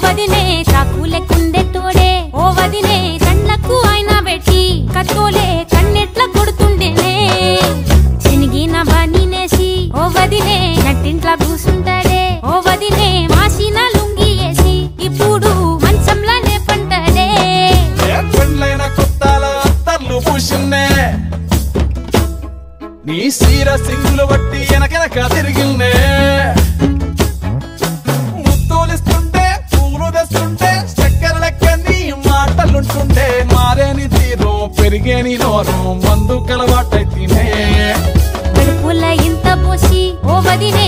వదినే చాకు లెక్కుండే తోడే ఓ వదినే కళ్ళకు ఆయన పెట్టి కత్తోలే కన్నెట్ల కొడుతుండేనే చినిగిన బనీనేసి ఓ వదినే నట్టింట్ల కూసుంటాడే ఓ వదినే మాసిన లుంగి వేసి ఇప్పుడు మంచంలానే పంటాడే ఏ పెళ్ళైన కొత్తాల అత్తర్లు పూసిన్నే నీ సీర సింగులు బట్టి వెనకెనక తిరిగిన్నే ముత్తులిస్తుంటే పూలు తెస్తుంటే చక్కెర లెక్క నీ మాటలుంటుంటే మారేని తీరు పెరిగేని నోరు మందు కలవాటైతేనే కడుపుల ఇంత పోసి ఓ వదినే